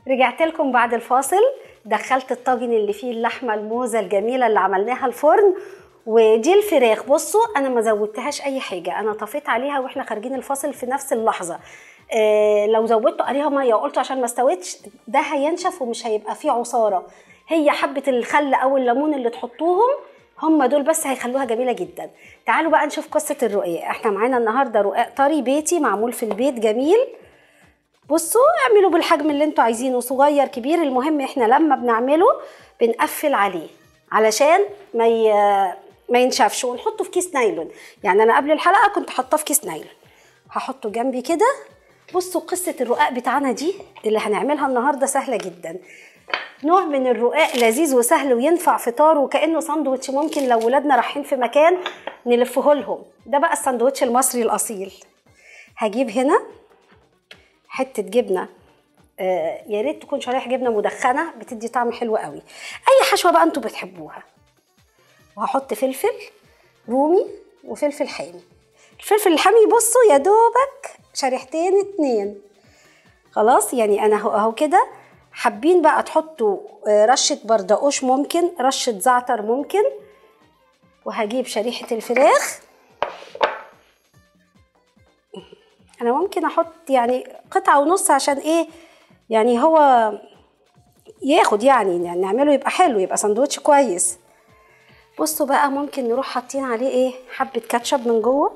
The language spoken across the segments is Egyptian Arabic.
رجعت لكم بعد الفاصل دخلت الطاجن اللي فيه اللحمه الموزه الجميله اللي عملناها الفرن ودي الفراخ بصوا انا ما زودتهاش اي حاجه انا طفيت عليها واحنا خارجين الفاصل في نفس اللحظه آه لو زودتوا عليها ميه وقلتوا عشان ما استوتش ده هينشف ومش هيبقى فيه عصاره هي حبه الخل او الليمون اللي تحطوهم هم دول بس هيخلوها جميله جدا تعالوا بقى نشوف قصه الرقاق احنا معانا النهارده رقاق طري بيتي معمول في البيت جميل بصوا اعملوا بالحجم اللي انتوا عايزينه صغير كبير المهم احنا لما بنعمله بنقفل عليه علشان ما ي... ما ينشفش ونحطه في كيس نايلون يعني انا قبل الحلقه كنت حاطاه في كيس نايلون هحطه جنبي كده بصوا قصه الرقاق بتاعنا دي اللي هنعملها النهارده سهله جدا نوع من الرقاق لذيذ وسهل وينفع فطار وكانه ساندوتش ممكن لو ولادنا رايحين في مكان نلفه لهم ده بقى الساندوتش المصري الاصيل هجيب هنا حته جبنه آه يا ريت تكون شرايح جبنه مدخنه بتدي طعم حلو قوي اي حشوه بقى انتوا بتحبوها وهحط فلفل رومي وفلفل حامي الفلفل الحامي بصوا يا دوبك شريحتين اتنين خلاص يعني انا اهو اهو كده حابين بقى تحطوا رشه بردقوش ممكن رشه زعتر ممكن وهجيب شريحه الفراخ انا ممكن احط يعني قطعه ونص عشان ايه يعني هو ياخد يعني, يعني نعمله يبقى حلو يبقى سندوتش كويس بصوا بقى ممكن نروح حاطين عليه ايه حبه كاتشب من جوه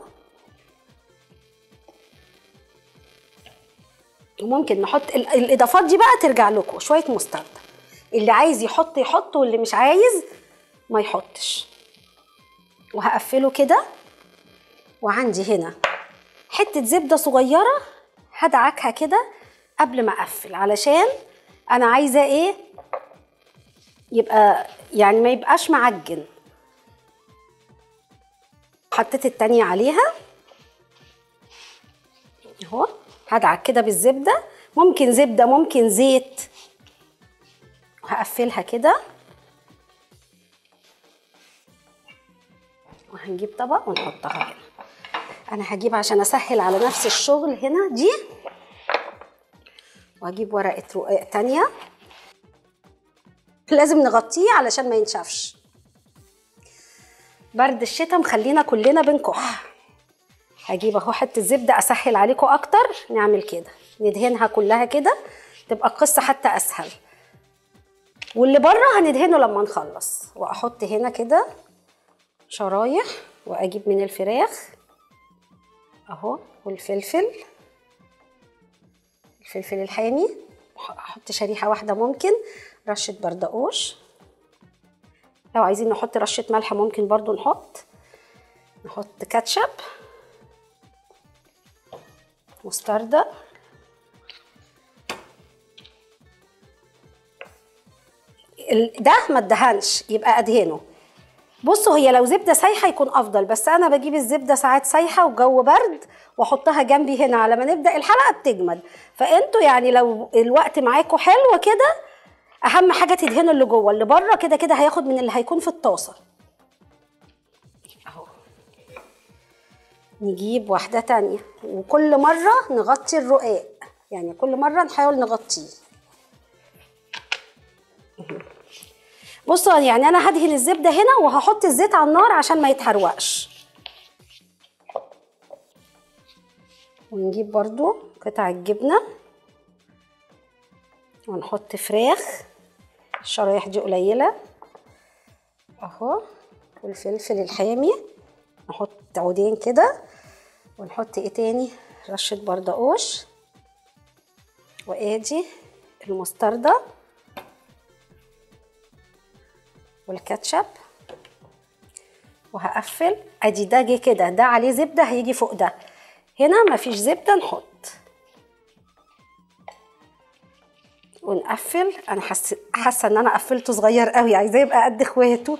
وممكن نحط الاضافات دي بقى ترجع لكم شويه مستردة اللي عايز يحط يحط واللي مش عايز ما يحطش وهقفله كده وعندي هنا حته زبده صغيره هدعكها كده قبل ما اقفل علشان انا عايزه ايه يبقى يعني ما يبقاش معجن حطيت التانية عليها اهو هدعك كده بالزبده ممكن زبده ممكن زيت وهقفلها كده وهنجيب طبق ونحطها هنا انا هجيب عشان اسهل على نفس الشغل هنا دي وهجيب ورقه رقاق تانية لازم نغطيه علشان ما ينشفش برد الشتاء مخلينا كلنا بنكح هجيب اهو حته زبده اسهل عليكم اكتر نعمل كده ندهنها كلها كده تبقى القصه حتى اسهل واللي بره هندهنه لما نخلص واحط هنا كده شرايح واجيب من الفراخ اهو والفلفل الفلفل الحامي احط شريحه واحده ممكن رشه بردقوش لو عايزين نحط رشه ملح ممكن برضو نحط نحط كاتشب مستردة ده ما ادهنش يبقى ادهنه بصوا هي لو زبده سايحه يكون افضل بس انا بجيب الزبده ساعات سايحه وجو برد واحطها جنبي هنا على ما نبدا الحلقه بتجمد فانتوا يعني لو الوقت معاكم حلو كده اهم حاجه تدهنوا اللي جوه اللي بره كده كده هياخد من اللي هيكون في الطاسه اهو نجيب واحده تانية وكل مره نغطي الرقاق يعني كل مره نحاول نغطيه بصوا يعني انا هدهن الزبده هنا وهحط الزيت على النار عشان ما يتحرقش ونجيب برضو قطع الجبنه ونحط فراخ الشرايح دي قليله اهو والفلفل الحامي نحط عودين كده ونحط ايه تاني رشه بردقوش وادي المستردة والكاتشب وهقفل ادي ده جه كده ده عليه زبده هيجي فوق ده هنا مفيش زبده نحط ونقفل انا حاسه حاسه ان انا قفلته صغير قوي عايزاه يبقى قد اخواته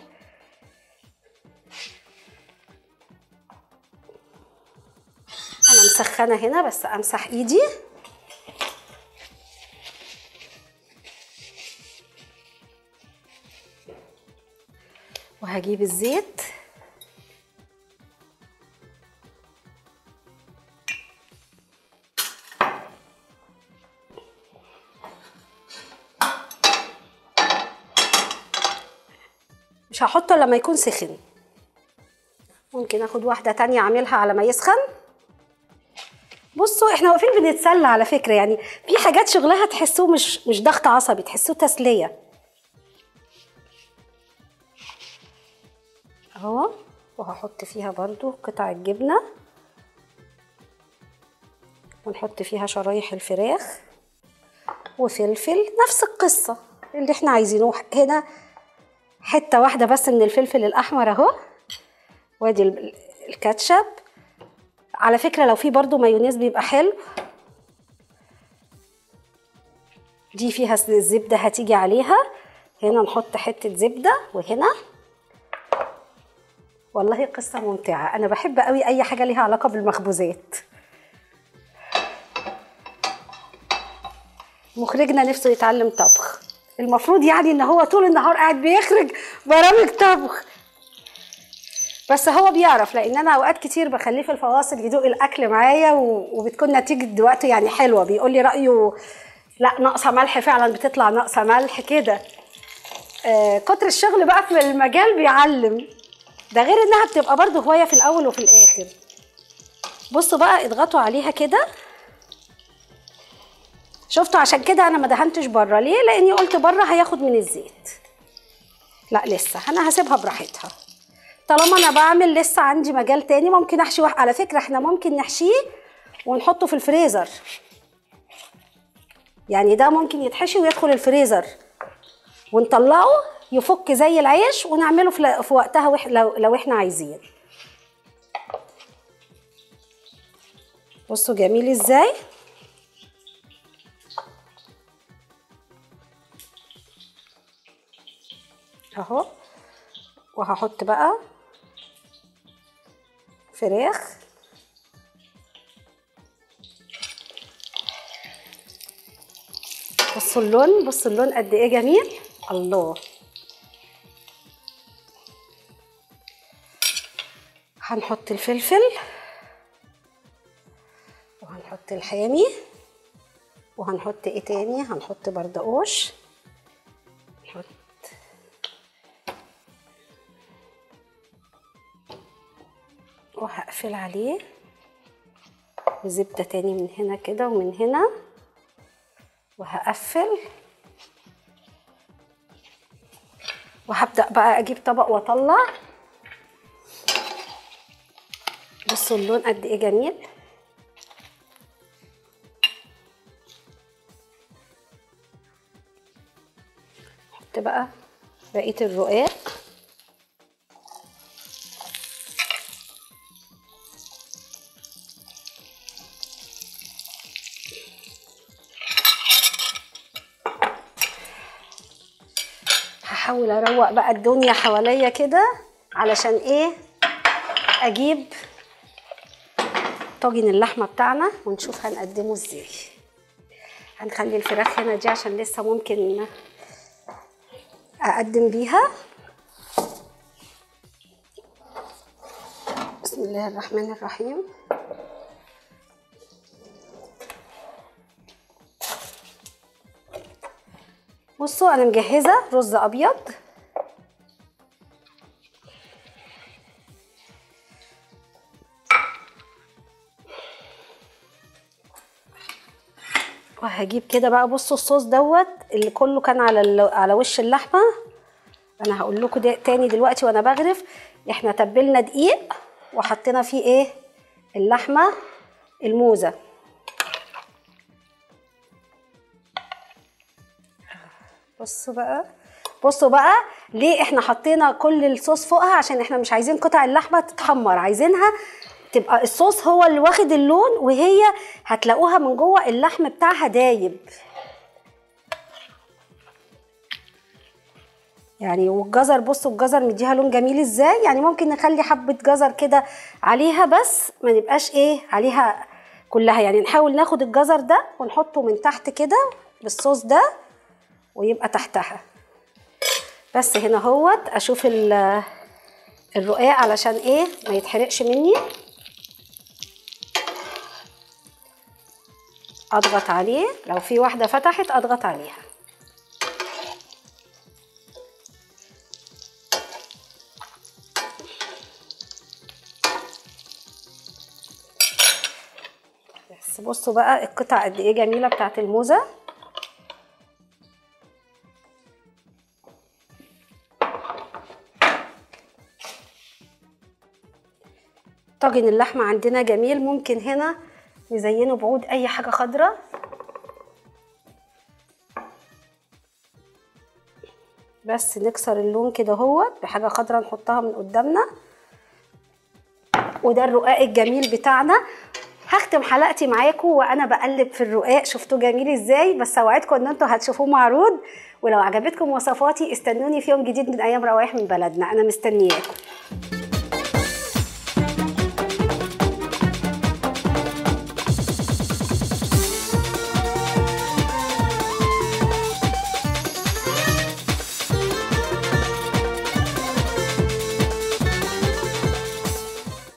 انا مسخنه هنا بس امسح ايدي وهجيب الزيت مش هحطه لما يكون سخن ممكن اخد واحده تانية اعملها على ما يسخن بصوا احنا واقفين بنتسلى على فكره يعني في حاجات شغلها تحسوه مش مش ضغط عصبي تحسوه تسليه اهو وهحط فيها برضو قطع الجبنه ونحط فيها شرايح الفراخ وفلفل نفس القصه اللي احنا عايزينه هنا حته واحده بس من الفلفل الاحمر اهو وادي ال- الكاتشب على فكره لو في برضو مايونيز بيبقى حلو دي فيها الزبده هتيجي عليها هنا نحط حته زبده وهنا والله قصه ممتعه انا بحب قوي اي حاجه ليها علاقه بالمخبوزات مخرجنا نفسه يتعلم طبخ المفروض يعني ان هو طول النهار قاعد بيخرج برامج طبخ بس هو بيعرف لان انا اوقات كتير بخليه في الفواصل يدوق الاكل معايا و- وبتكون نتيجه دلوقتي يعني حلوه بيقول لي رايه لا ناقصه ملح فعلا بتطلع ناقصه ملح كده آه كتر الشغل بقى في المجال بيعلم ده غير انها بتبقى برضه هوايه في الاول وفي الاخر بصوا بقى اضغطوا عليها كده شفتوا عشان كده انا ما دهنتش بره ليه لاني قلت بره هياخد من الزيت لا لسه انا هسيبها براحتها طالما انا بعمل لسه عندي مجال تاني ممكن احشي واحد على فكره احنا ممكن نحشيه ونحطه في الفريزر يعني ده ممكن يتحشي ويدخل الفريزر ونطلعه يفك زي العيش ونعمله في في وقتها وإح- لو, لو احنا عايزين بصوا جميل ازاي اهو وهحط بقى فراخ بصوا اللون بصوا اللون قد ايه جميل الله هنحط الفلفل وهنحط الحامي وهنحط ايه تاني هنحط بردقوش نحط وهقفل عليه بزبدة تاني من هنا كده ومن هنا وهقفل وهبدأ بقى أجيب طبق وأطلع بصوا اللون قد إيه جميل نحط بقى بقية الرقاق هحاول اروق بقى الدنيا حواليا كده علشان ايه اجيب طاجن اللحمه بتاعنا ونشوف هنقدمه ازاي هنخلي الفراخ هنا دي عشان لسه ممكن اقدم بيها بسم الله الرحمن الرحيم بصوا انا مجهزه رز ابيض وهجيب كده بقى بصوا الصوص دوت اللي كله كان على ال- على وش اللحمه انا هقول لكم ده تاني دلوقتي وانا بغرف احنا تبلنا دقيق وحطينا فيه ايه اللحمه الموزه بصوا بقى بصوا بقى ليه احنا حطينا كل الصوص فوقها عشان احنا مش عايزين قطع اللحمه تتحمر عايزينها تبقى الصوص هو اللي واخد اللون وهي هتلاقوها من جوه اللحم بتاعها دايب يعني والجزر بصوا الجزر مديها لون جميل ازاي يعني ممكن نخلي حبه جزر كده عليها بس ما نبقاش ايه عليها كلها يعني نحاول ناخد الجزر ده ونحطه من تحت كده بالصوص ده ويبقى تحتها بس هنا اهوت اشوف ال- الرقاق علشان ايه ما يتحرقش مني اضغط عليه لو في واحده فتحت اضغط عليها بس بصوا بقى القطع قد ايه جميله بتاعت الموزه طاجن اللحمه عندنا جميل ممكن هنا نزينه بعود اي حاجه خضراء بس نكسر اللون كده هو بحاجه خضراء نحطها من قدامنا وده الرقاق الجميل بتاعنا هختم حلقتي معاكم وانا بقلب في الرقاق شفتوه جميل ازاي بس اوعدكم ان انتوا هتشوفوه معروض ولو عجبتكم وصفاتي استنوني في يوم جديد من ايام روايح من بلدنا انا مستنياكم